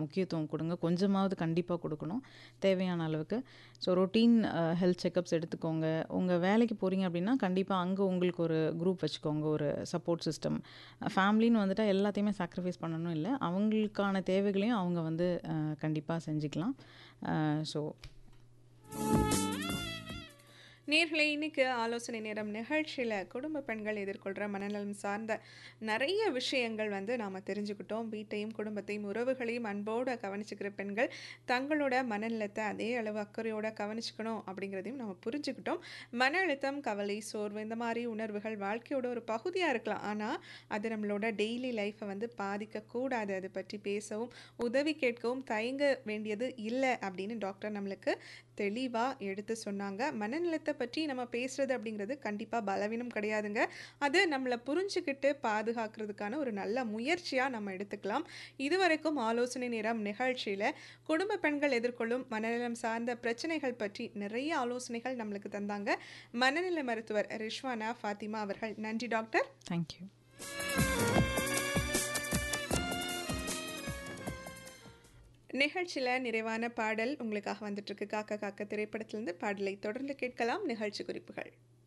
முக்கியத்துவம் கொடுங்க கொஞ்சமாவது கண்டிப்பாக கொடுக்கணும் தேவையான அளவுக்கு ஸோ ரொட்டீன் ஹெல்த் செக்கப்ஸ் எடுத்துக்கோங்க உங்கள் வேலைக்கு போகிறீங்க அப்படின்னா கண்டிப்பாக அங்கே உங்களுக்கு ஒரு குரூப் வச்சுக்கோங்க ஒரு சப்போர்ட் சிஸ்டம் ஃபேமிலின்னு வந்துட்டால் எல்லாத்தையுமே சாக்ரிஃபைஸ் பண்ணணும் இல்லை அவங்களுக்கான தேவைகளையும் அவங்க வந்து கண்டிப்பாக செஞ்சுக்கலாம் ஸோ நேர்களை இன்னைக்கு ஆலோசனை நேரம் நிகழ்ச்சியில் குடும்ப பெண்கள் எதிர்கொள்கிற மனநலம் சார்ந்த நிறைய விஷயங்கள் வந்து நாம் தெரிஞ்சுக்கிட்டோம் வீட்டையும் குடும்பத்தையும் உறவுகளையும் அன்போடு கவனிச்சுக்கிற பெண்கள் தங்களோட மனநலத்தை அதே அளவு அக்கறையோட கவனிச்சுக்கணும் அப்படிங்கிறதையும் நம்ம புரிஞ்சுக்கிட்டோம் மன அழுத்தம் கவலை சோர்வு இந்த மாதிரி உணர்வுகள் வாழ்க்கையோட ஒரு பகுதியாக இருக்கலாம் ஆனால் அது நம்மளோட டெய்லி லைஃப்பை வந்து பாதிக்கக்கூடாது அதை பற்றி பேசவும் உதவி கேட்கவும் தயங்க வேண்டியது இல்லை அப்படின்னு டாக்டர் நம்மளுக்கு தெளிவாக எடுத்து சொன்னாங்க மனநலத்தை பற்றி நம்ம பேசுகிறது அப்படிங்கிறது கண்டிப்பாக பலவீனம் கிடையாதுங்க அது நம்மளை புரிஞ்சுக்கிட்டு பாதுகாக்கிறதுக்கான ஒரு நல்ல முயற்சியாக நம்ம எடுத்துக்கலாம் இதுவரைக்கும் ஆலோசனை நேரம் நிகழ்ச்சியில் குடும்ப பெண்கள் எதிர்கொள்ளும் மனநலம் சார்ந்த பிரச்சனைகள் பற்றி நிறைய ஆலோசனைகள் நம்மளுக்கு தந்தாங்க மனநல மருத்துவர் ரிஷ்வானா ஃபாத்திமா அவர்கள் நன்றி டாக்டர் தேங்க்யூ நிகழ்ச்சியில் நிறைவான பாடல் உங்களுக்காக வந்துட்டு இருக்கு காக்க காக்க திரைப்படத்திலிருந்து பாடலை தொடர்ந்து கேட்கலாம் நிகழ்ச்சி குறிப்புகள்